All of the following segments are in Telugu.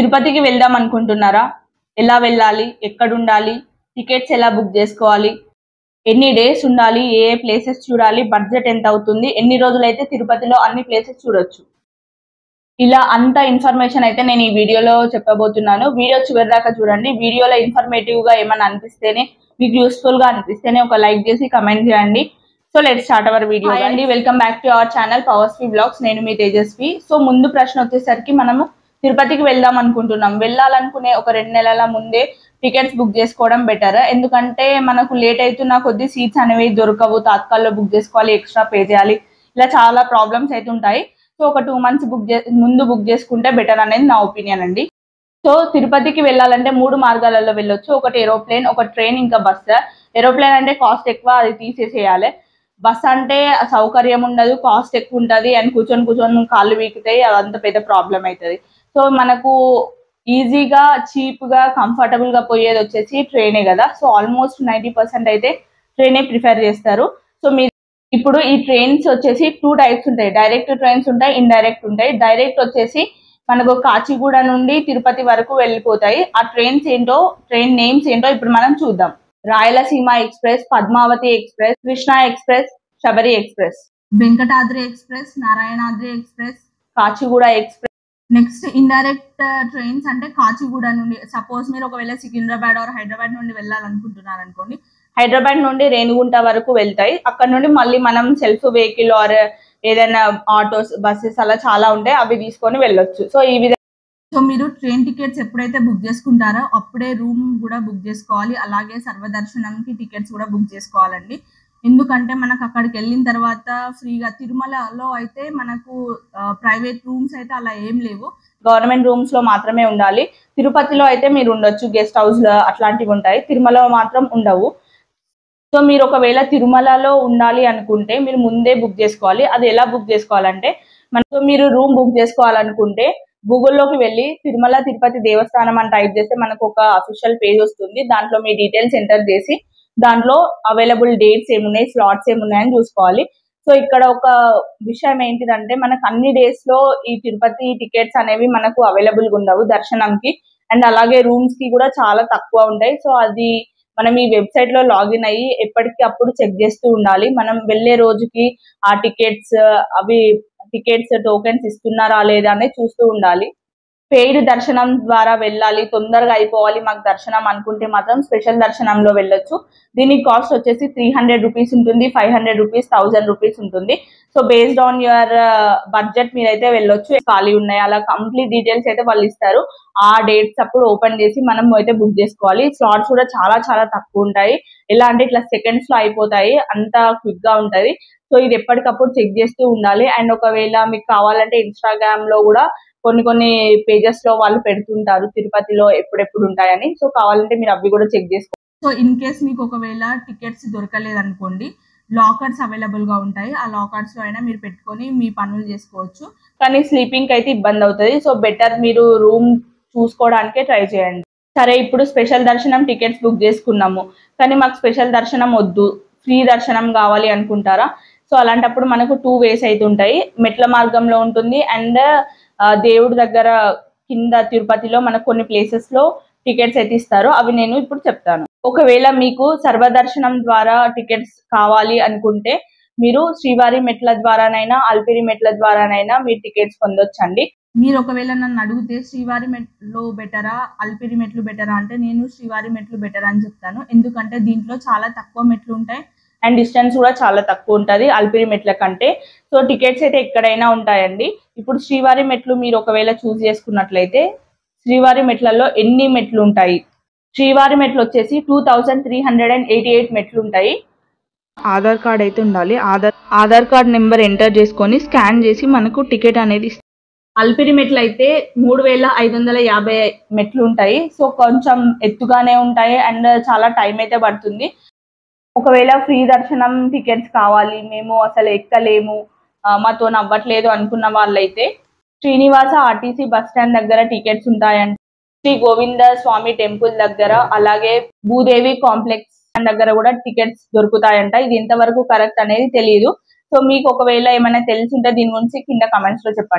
తిరుపతికి వెళ్దాం అనుకుంటున్నారా ఎలా వెళ్ళాలి ఎక్కడ ఉండాలి టికెట్స్ ఎలా బుక్ చేసుకోవాలి ఎన్ని డేస్ ఉండాలి ఏ ఏ ప్లేసెస్ చూడాలి బడ్జెట్ ఎంత అవుతుంది ఎన్ని రోజులైతే తిరుపతిలో అన్ని ప్లేసెస్ చూడొచ్చు ఇలా అంత ఇన్ఫర్మేషన్ అయితే నేను ఈ వీడియోలో చెప్పబోతున్నాను వీడియో చివరి దాకా చూడండి వీడియోలో ఇన్ఫర్మేటివ్ గా ఏమైనా అనిపిస్తేనే మీకు యూస్ఫుల్ గా అనిపిస్తేనే ఒక లైక్ చేసి కమెంట్ చేయండి so let start our video అండి welcome back to our channel పవర్స్వి బ్లాగ్స్ నేను మీ తేజస్వి సో ముందు ప్రశ్న వచ్చేసరికి మనము తిరుపతికి వెళ్దాం అనుకుంటున్నాం వెళ్ళాలనుకునే ఒక రెండు నెలల ముందే టికెట్స్ బుక్ చేసుకోవడం బెటర్ ఎందుకంటే మనకు లేట్ అవుతున్న కొద్ది సీట్స్ అనేవి దొరకవు తాత్కాల్లో బుక్ చేసుకోవాలి ఎక్స్ట్రా పే చేయాలి ఇలా చాలా ప్రాబ్లమ్స్ అయితే ఉంటాయి సో ఒక టూ మంత్స్ బుక్ చే ముందు బుక్ చేసుకుంటే బెటర్ అనేది నా ఒపీనియన్ అండి సో తిరుపతికి వెళ్ళాలంటే మూడు మార్గాలలో వెళ్ళొచ్చు ఒకటి ఏరోప్లేన్ ఒక ట్రైన్ ఇంకా బస్ ఏరోప్లేన్ అంటే కాస్ట్ ఎక్కువ అది తీసేసేయాలి బస్ అంటే సౌకర్యం ఉండదు కాస్ట్ ఎక్కువ ఉంటుంది అండ్ కూర్చొని కూర్చొని కాళ్ళు వీకుతాయి అదంతా పెద్ద ప్రాబ్లం అవుతుంది సో మనకు ఈజీగా చీప్గా కంఫర్టబుల్గా పోయేది వచ్చేసి ట్రైనే కదా సో ఆల్మోస్ట్ నైంటీ పర్సెంట్ అయితే ట్రైనే ప్రిఫర్ చేస్తారు సో మీరు ఇప్పుడు ఈ ట్రైన్స్ వచ్చేసి టూ టైప్స్ ఉంటాయి డైరెక్ట్ ట్రైన్స్ ఉంటాయి ఇండైరెక్ట్ ఉంటాయి డైరెక్ట్ వచ్చేసి మనకు కాచిగూడ నుండి తిరుపతి వరకు వెళ్ళిపోతాయి ఆ ట్రైన్స్ ఏంటో ట్రైన్ నేమ్స్ ఏంటో ఇప్పుడు మనం చూద్దాం Rayalaseema express Padmavati express Krishna express Sabari express Venkatadri express Narayanadri express Kacheguda express next indirect trains అంటే కాచిగూడ నుండి సపోజ్ మీరు ఒకవేళ సికింద్రాబాద్ ఆర్ హైదరాబాద్ నుండి వెళ్ళాలనుకుంటున్నారు అనుకోండి హైదరాబాద్ నుండి రేణిగుంట వరకు వెళ్తాయి అక్కడ నుండి మళ్ళీ మనం సెల్ఫ్ వెహికల్ ఆర్ ఏదైనా ఆటోస్ బస్సెస్ అలా చాలా ఉంటాయి అవి తీసుకొని వెళ్ళొచ్చు సో ఈ విధంగా సో మీరు ట్రైన్ టికెట్స్ ఎప్పుడైతే బుక్ చేసుకుంటారో అప్పుడే రూమ్ కూడా బుక్ చేసుకోవాలి అలాగే సర్వదర్శనంకి టికెట్స్ కూడా బుక్ చేసుకోవాలండి ఎందుకంటే మనకు అక్కడికి వెళ్ళిన తర్వాత ఫ్రీగా తిరుమలలో అయితే మనకు ప్రైవేట్ రూమ్స్ అయితే అలా ఏం లేవు గవర్నమెంట్ రూమ్స్ లో మాత్రమే ఉండాలి తిరుపతిలో అయితే మీరు ఉండొచ్చు గెస్ట్ హౌస్ అట్లాంటివి ఉంటాయి తిరుమలలో మాత్రం ఉండవు సో మీరు ఒకవేళ తిరుమలలో ఉండాలి అనుకుంటే మీరు ముందే బుక్ చేసుకోవాలి అది ఎలా బుక్ చేసుకోవాలంటే మనకు మీరు రూమ్ బుక్ చేసుకోవాలనుకుంటే గూగుల్లోకి వెళ్ళి తిరుమల తిరుపతి దేవస్థానం అని టైప్ చేస్తే మనకు ఒక అఫీషియల్ పేజ్ వస్తుంది దాంట్లో మీ డీటెయిల్స్ ఎంటర్ చేసి దాంట్లో అవైలబుల్ డేట్స్ ఏమున్నాయి స్లాట్స్ ఏమున్నాయని చూసుకోవాలి సో ఇక్కడ ఒక విషయం ఏంటిదంటే మనకు అన్ని డేస్ లో ఈ తిరుపతి టికెట్స్ అనేవి మనకు అవైలబుల్ గా ఉండవు దర్శనంకి అండ్ అలాగే రూమ్స్ కి కూడా చాలా తక్కువ ఉంటాయి సో అది మనం ఈ వెబ్సైట్ లో లాగిన్ అయ్యి ఎప్పటికీ అప్పుడు చెక్ చేస్తూ ఉండాలి మనం వెళ్ళే రోజుకి ఆ టికెట్స్ అవి టికెట్స్ టోకెన్స్ ఇస్తున్నారా లేదా అనేది చూస్తూ ఉండాలి పెయిడ్ దర్శనం ద్వారా వెళ్ళాలి తొందరగా అయిపోవాలి మాకు దర్శనం అనుకుంటే మాత్రం స్పెషల్ దర్శనంలో వెళ్ళొచ్చు దీనికి కాస్ట్ వచ్చేసి త్రీ హండ్రెడ్ రూపీస్ ఉంటుంది five hundred rupees thousand rupees ఉంటుంది so based on your budget మీరైతే వెళ్ళొచ్చు ఖాళీ ఉన్నాయి అలా కంప్లీట్ డీటెయిల్స్ అయితే వాళ్ళు ఇస్తారు ఆ డేట్స్ అప్పుడు ఓపెన్ చేసి మనం అయితే బుక్ చేసుకోవాలి స్లాట్స్ కూడా చాలా చాలా తక్కువ ఉంటాయి ఎలా అంటే ఇట్లా సెకండ్స్ లో అయిపోతాయి అంత క్విక్ గా ఉంటది సో ఇది ఎప్పటికప్పుడు చెక్ చేస్తూ ఉండాలి అండ్ ఒకవేళ మీకు కావాలంటే ఇన్స్టాగ్రామ్ లో కూడా కొన్ని కొన్ని పేజెస్ లో వాళ్ళు పెడుతుంటారు తిరుపతిలో ఎప్పుడెప్పుడు ఉంటాయని సో కావాలంటే మీరు అవి కూడా చెక్ చేసుకో సో ఇన్ కేస్ మీకు ఒకవేళ టికెట్స్ దొరకలేదు అనుకోండి లాకర్స్ అవైలబుల్ గా ఉంటాయి ఆ లాకర్స్ లో అయినా మీరు పెట్టుకొని మీ పనులు చేసుకోవచ్చు కానీ స్లీపింగ్ అయితే ఇబ్బంది అవుతుంది సో బెటర్ మీరు రూమ్ చూసుకోవడానికే ట్రై చేయండి సరే ఇప్పుడు స్పెషల్ దర్శనం టికెట్స్ బుక్ చేసుకున్నాము కానీ మాకు స్పెషల్ దర్శనం వద్దు ఫ్రీ దర్శనం కావాలి అనుకుంటారా సో అలాంటప్పుడు మనకు టూ వేస్ అయితే ఉంటాయి మెట్ల మార్గంలో ఉంటుంది అండ్ దేవుడి దగ్గర కింద తిరుపతిలో మనకు కొన్ని ప్లేసెస్ లో టికెట్స్ అయితే ఇస్తారు అవి నేను ఇప్పుడు చెప్తాను ఒకవేళ మీకు సర్వదర్శనం ద్వారా టికెట్స్ కావాలి అనుకుంటే మీరు శ్రీవారి మెట్ల ద్వారానైనా అల్పిరి మెట్ల ద్వారానైనా మీరు టికెట్స్ పొందొచ్చండి మీరు ఒకవేళ నన్ను అడిగితే శ్రీవారి మెట్లు బెటరా అల్పిరి మెట్లు బెటరా అంటే నేను శ్రీవారి మెట్లు బెటర్ అని చెప్తాను ఎందుకంటే దీంట్లో చాలా తక్కువ మెట్లు ఉంటాయి అండ్ డిస్టెన్స్ కూడా చాలా తక్కువ ఉంటుంది అల్పిరి మెట్ల కంటే సో టికెట్స్ అయితే ఎక్కడైనా ఉంటాయండి ఇప్పుడు శ్రీవారి మెట్లు మీరు ఒకవేళ చూస్ చేసుకున్నట్లయితే శ్రీవారి మెట్లలో ఎన్ని మెట్లు ఉంటాయి శ్రీవారి మెట్లు వచ్చేసి two thousand three hundred and eighty eight మెట్లు ఉంటాయి ఆధార్ కార్డ్ అయితే ఉండాలి Aadhaar Aadhaar card number enter చేసుకొని స్కాన్ చేసి మనకు టికెట్ అనేది ఇస్తారు. అల్పిరి మెట్లు అయితే మూడు వేల ఐదు వందల యాభై మెట్లు ఉంటాయి సో కొంచెం ఎత్తుగానే ఉంటాయి అండ్ చాలా టైం అయితే పడుతుంది ఒకవేళ ఫ్రీ దర్శనం టికెట్స్ కావాలి మేము అసలు ఎక్కలేము ఆ, మాతో నవ్వట్లేదు అనుకున్న వాళ్ళైతే శ్రీనివాస ఆర్టీసీ బస్ స్టాండ్ దగ్గర టికెట్స్ ఉంటాయంట శ్రీ గోవింద స్వామి టెంపుల్ దగ్గర అలాగే భూదేవి కాంప్లెక్స్ దగ్గర కూడా టికెట్స్ దొరుకుతాయంట ఇది ఎంతవరకు వరకు కరెక్ట్ అనేది తెలియదు సో మీకు ఒకవేళ ఏమైనా తెలిసి ఉంటే దీని గురించి కింద కమెంట్స్ లో చెప్పండి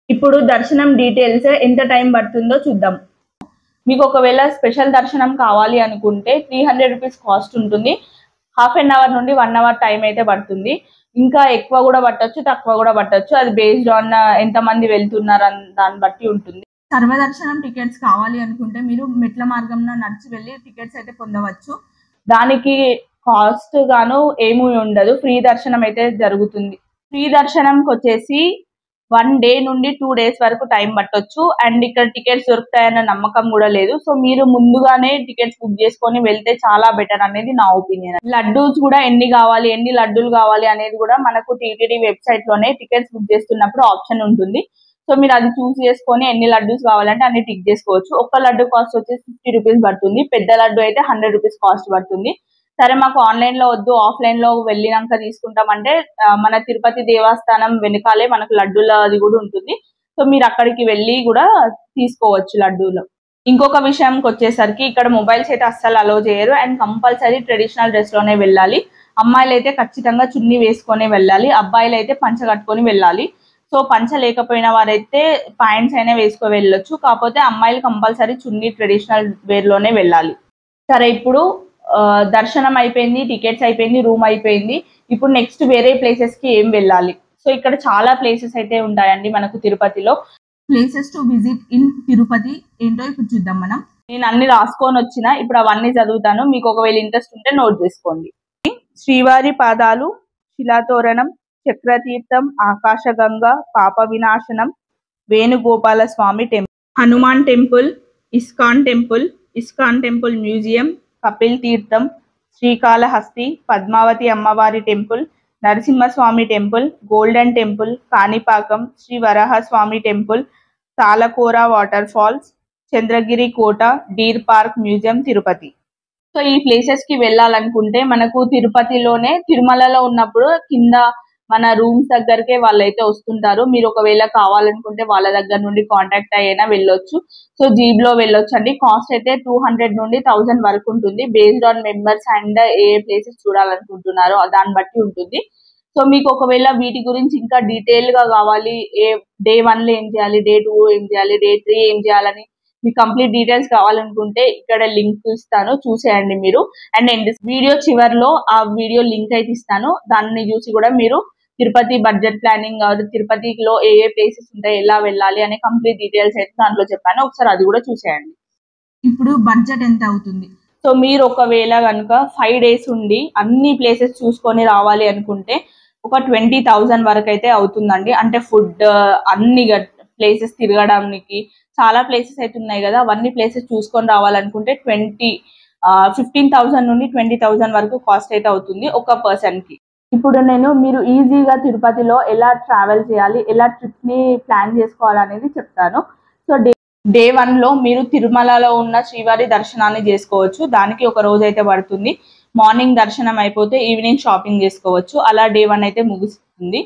ఇప్పుడు దర్శనం డీటెయిల్స్ ఎంత టైం పడుతుందో చూద్దాం మీకు ఒకవేళ స్పెషల్ దర్శనం కావాలి అనుకుంటే త్రీ హండ్రెడ్ రూపీస్ కాస్ట్ ఉంటుంది హాఫ్ అన్ అవర్ నుండి వన్ అవర్ టైం అయితే పడుతుంది ఇంకా ఎక్కువ కూడా పట్టొచ్చు తక్కువ కూడా పట్టొచ్చు అది బేస్డ్ ఆన్ ఎంత మంది వెళ్తున్నారు అన్న దాన్ని బట్టి ఉంటుంది సర్వదర్శనం టికెట్స్ కావాలి అనుకుంటే మీరు మెట్ల మార్గంలో నడిచి వెళ్ళి టికెట్స్ అయితే పొందవచ్చు దానికి కాస్ట్ గాను ఏమీ ఉండదు ఫ్రీ దర్శనం అయితే జరుగుతుంది ఫ్రీ దర్శనంకి వచ్చేసి వన్ డే నుండి టూ డేస్ వరకు టైం పట్టొచ్చు అండ్ ఇక్కడ టికెట్స్ దొరుకుతాయన్న నమ్మకం కూడా లేదు సో మీరు ముందుగానే టికెట్స్ బుక్ చేసుకొని వెళ్తే చాలా బెటర్ అనేది నా ఒపీనియన్ లడ్డూస్ కూడా ఎన్ని కావాలి ఎన్ని లడ్డూలు కావాలి అనేది కూడా మనకు టీటీడీ వెబ్సైట్ లోనే టికెట్స్ బుక్ చేస్తున్నప్పుడు ఆప్షన్ ఉంటుంది సో మీరు అది చూస్ చేసుకొని ఎన్ని లడ్డూస్ కావాలంటే అన్ని టిక్ చేసుకోవచ్చు ఒక్క లడ్డు కాస్ట్ వచ్చేసి ఫిఫ్టీ రూపీస్ పడుతుంది పెద్ద లడ్డు అయితే హండ్రెడ్ రూపీస్ కాస్ట్ పడుతుంది సరే మాకు ఆన్లైన్ లో వద్దు ఆఫ్లైన్ లో వెళ్ళినాక తీసుకుంటామంటే ఆ, మన తిరుపతి దేవస్థానం వెనకాలే మనకు లడ్డూల అది కూడా ఉంటుంది సో మీరు అక్కడికి వెళ్ళి కూడా తీసుకోవచ్చు లడ్డూలు ఇంకొక విషయంకి వచ్చేసరికి ఇక్కడ మొబైల్స్ అయితే అస్సలు అలో చేయరు అండ్ కంపల్సరీ ట్రెడిషనల్ డ్రెస్ లోనే వెళ్ళాలి అమ్మాయిలు అయితే ఖచ్చితంగా చున్నీ వేసుకొని వెళ్ళాలి అబ్బాయిలు అయితే పంచ కట్టుకొని వెళ్ళాలి సో పంచ లేకపోయిన వారైతే పాయింట్స్ అయినా వేసుకొని వెళ్ళొచ్చు కాకపోతే అమ్మాయిలు కంపల్సరీ చున్నీ ట్రెడిషనల్ వేర్ లోనే వెళ్ళాలి సరే ఇప్పుడు ఆ, దర్శనం అయిపోయింది టికెట్స్ అయిపోయింది రూమ్ అయిపోయింది ఇప్పుడు నెక్స్ట్ వేరే ప్లేసెస్ కి ఏం వెళ్ళాలి సో ఇక్కడ చాలా ప్లేసెస్ అయితే ఉంటాయండి మనకు తిరుపతిలో places to visit in Tirupati ఏంటో ఇప్పుడు చూద్దాం మనం నేను అన్ని రాసుకొని వచ్చిన ఇప్పుడు అవన్నీ చదువుతాను మీకు ఒకవేళ ఇంట్రెస్ట్ ఉంటే నోట్ చేసుకోండి శ్రీవారి పాదాలు శిలాతోరణం చక్రతీర్థం Akasaganga Papa Vinasanam Venugopala Swamy temple Hanuman temple ISKCON temple ISKCON temple museum Kapil Theertham Srikalahasti Padmavati అమ్మవారి temple Narasimhaswamy temple golden temple Kanipakam Sri Varahaswamy temple Talakona waterfalls Chandragiri కోట deer park museum Tirupati so ఈ ప్లేసెస్ కి వెళ్ళాలనుకుంటే మనకు తిరుపతిలోనే తిరుమలలో ఉన్నప్పుడు కింద మన రూమ్స్ దగ్గరకే వాళ్ళైతే వస్తుంటారు మీరు ఒకవేళ కావాలనుకుంటే వాళ్ళ దగ్గర నుండి కాంటాక్ట్ అయ్యేనా వెళ్ళొచ్చు సో జీప్ లో వెళ్ళొచ్చు అండి కాస్ట్ అయితే టూ హండ్రెడ్ నుండి థౌసండ్ వరకు ఉంటుంది బేస్డ్ ఆన్ మెంబర్స్ అండ్ ఏ ప్లేసెస్ చూడాలనుకుంటున్నారో దాన్ని బట్టి ఉంటుంది సో మీకు ఒకవేళ వీటి గురించి ఇంకా డీటెయిల్ గా కావాలి ఏ డే వన్ లో ఏం చేయాలి డే టూ ఏం చేయాలి డే త్రీ ఏం చేయాలని మీకు కంప్లీట్ డీటెయిల్స్ కావాలనుకుంటే ఇక్కడ లింక్ ఇస్తాను చూసేయండి మీరు అండ్ ఎండ్ వీడియో చివరిలో ఆ వీడియో లింక్ అయితే ఇస్తాను దాన్ని చూసి కూడా మీరు తిరుపతి బడ్జెట్ ప్లానింగ్ కాదు తిరుపతిలో ఏ ఏ ప్లేసెస్ ఉంటాయి ఎలా వెళ్ళాలి అనే కంప్లీట్ డీటెయిల్స్ అయితే దాంట్లో చెప్పాను ఒకసారి అది కూడా చూసేయండి ఇప్పుడు బడ్జెట్ ఎంత అవుతుంది సో మీరు ఒకవేళ కనుక ఫైవ్ డేస్ ఉండి అన్ని ప్లేసెస్ చూసుకొని రావాలి అనుకుంటే ఒక ట్వంటీ థౌజండ్ వరకు అయితే అవుతుందండి అంటే ఫుడ్ అన్ని ప్లేసెస్ తిరగడానికి చాలా ప్లేసెస్ అయితే ఉన్నాయి కదా అవన్నీ ప్లేసెస్ చూసుకొని రావాలనుకుంటే ట్వంటీ ఫిఫ్టీన్ థౌసండ్ నుండి ట్వంటీ థౌసండ్ వరకు కాస్ట్ అయితే అవుతుంది ఒక పర్సన్ కి ఇప్పుడు నేను మీరు ఈజీగా తిరుపతిలో ఎలా ట్రావెల్ చేయాలి ఎలా ట్రిప్ ని ప్లాన్ చేసుకోవాలనేది చెప్తాను సో డే డే వన్ లో మీరు తిరుమలలో ఉన్న శ్రీవారి దర్శనాన్ని చేసుకోవచ్చు దానికి ఒక రోజు అయితే పడుతుంది మార్నింగ్ దర్శనం అయిపోతే ఈవినింగ్ షాపింగ్ చేసుకోవచ్చు అలా డే వన్ అయితే ముగుస్తుంది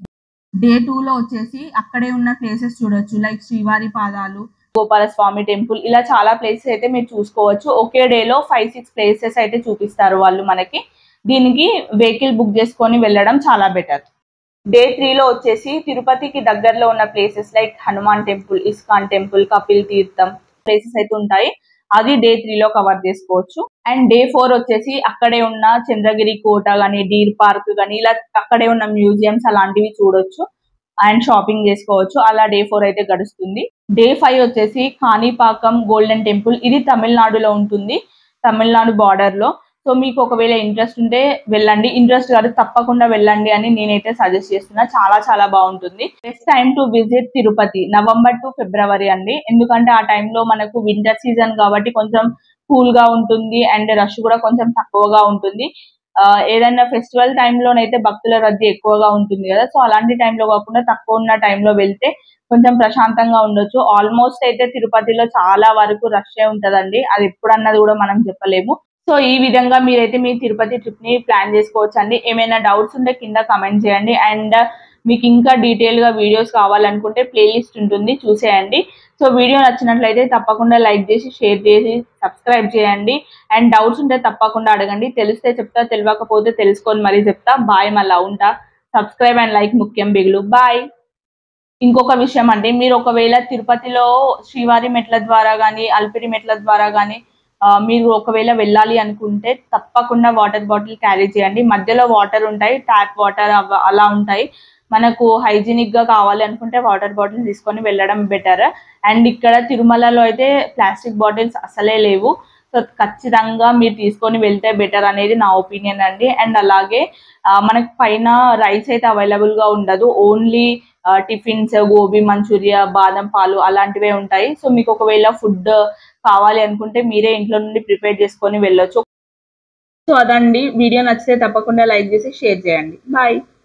డే టూ లో వచ్చేసి అక్కడే ఉన్న ప్లేసెస్ చూడొచ్చు లైక్ శ్రీవారి పాదాలు గోపాల స్వామి టెంపుల్ ఇలా చాలా ప్లేసెస్ అయితే మీరు చూసుకోవచ్చు ఒకే డే లో ఫైవ్ సిక్స్ ప్లేసెస్ అయితే చూపిస్తారు వాళ్ళు మనకి దీనికి వెహికల్ బుక్ చేసుకొని వెళ్ళడం చాలా బెటర్ డే త్రీలో వచ్చేసి తిరుపతికి దగ్గరలో ఉన్న places like Hanuman temple ISKCON temple Kapil Theertham places అయితే ఉంటాయి అది డే త్రీలో కవర్ చేసుకోవచ్చు అండ్ డే ఫోర్ వచ్చేసి అక్కడే ఉన్న చంద్రగిరి కోట గానీ డీర్ పార్క్ గానీ ఇలా అక్కడే ఉన్న మ్యూజియంస్ అలాంటివి చూడొచ్చు అండ్ షాపింగ్ చేసుకోవచ్చు అలా డే ఫోర్ అయితే గడుస్తుంది డే ఫైవ్ వచ్చేసి కాణిపాకం గోల్డెన్ టెంపుల్ ఇది తమిళనాడులో ఉంటుంది తమిళనాడు బార్డర్ లో సో మీకు ఒకవేళ ఇంట్రెస్ట్ ఉంటే వెళ్ళండి ఇంట్రెస్ట్ కాదు తప్పకుండా వెళ్ళండి అని నేనైతే సజెస్ట్ చేస్తున్నా చాలా చాలా బాగుంటుంది best time to visit Tirupati November to February అండి ఎందుకంటే ఆ టైంలో మనకు వింటర్ సీజన్ కాబట్టి కొంచెం కూల్ గా ఉంటుంది అండ్ రష్ కూడా కొంచెం తక్కువగా ఉంటుంది ఆ, ఏదైనా ఫెస్టివల్ టైంలోనైతే భక్తుల రద్దీ ఎక్కువగా ఉంటుంది కదా సో అలాంటి టైంలో కాకుండా తక్కువ ఉన్న టైంలో వెళ్తే కొంచెం ప్రశాంతంగా ఉండొచ్చు ఆల్మోస్ట్ అయితే తిరుపతిలో చాలా వరకు రష్ ఉంటదండి అది ఎప్పుడు అన్నది కూడా మనం చెప్పలేము సో ఈ విధంగా మీరైతే మీ తిరుపతి ట్రిప్ ని ప్లాన్ చేసుకోవచ్చు అండి ఏమైనా డౌట్స్ ఉంటే కింద కమెంట్ చేయండి అండ్ మీకు ఇంకా డీటెయిల్ గా వీడియోస్ కావాలనుకుంటే ప్లేలిస్ట్ ఉంటుంది చూసేయండి సో వీడియో నచ్చినట్లయితే తప్పకుండా లైక్ చేసి షేర్ చేసి సబ్స్క్రైబ్ చేయండి అండ్ డౌట్స్ ఉంటే తప్పకుండా అడగండి తెలిస్తే చెప్తా తెలియకపోతే తెలుసుకొని మరీ చెప్తా బాయ్ మళ్ళా ఉంటా సబ్స్క్రైబ్ అండ్ లైక్ ముఖ్యం బిగులు బాయ్ ఇంకొక విషయం అండి మీరు ఒకవేళ తిరుపతిలో శ్రీవారి మెట్ల ద్వారా కానీ అల్పిరి మెట్ల ద్వారా కానీ మీరు ఒకవేళ వెళ్ళాలి అనుకుంటే తప్పకుండా వాటర్ బాటిల్ క్యారీ చేయండి మధ్యలో వాటర్ ఉంటాయి ట్యాప్ వాటర్ అలా ఉంటాయి మనకు హైజీనిక్ గా కావాలి అనుకుంటే వాటర్ బాటిల్ తీసుకొని వెళ్ళడం బెటర్ అండ్ ఇక్కడ తిరుమలలో అయితే ప్లాస్టిక్ బాటిల్స్ అసలే లేవు సో ఖచ్చితంగా మీరు తీసుకొని వెళ్తే బెటర్ అనేది నా ఒపీనియన్ అండి అండ్ అలాగే ఆ, మనకి పైన రైస్ అయితే అవైలబుల్ గా ఉండదు ఓన్లీ టిఫిన్స్ గోబీ మంచూరియా బాదం పాలు అలాంటివే ఉంటాయి సో మీకు ఒకవేళ ఫుడ్ కావాలి అనుకుంటే మీరే ఇంట్లో నుండి ప్రిపేర్ చేసుకొని వెళ్ళొచ్చు సో అదండి వీడియో నచ్చితే తప్పకుండా లైక్ చేసి షేర్ చేయండి బాయ్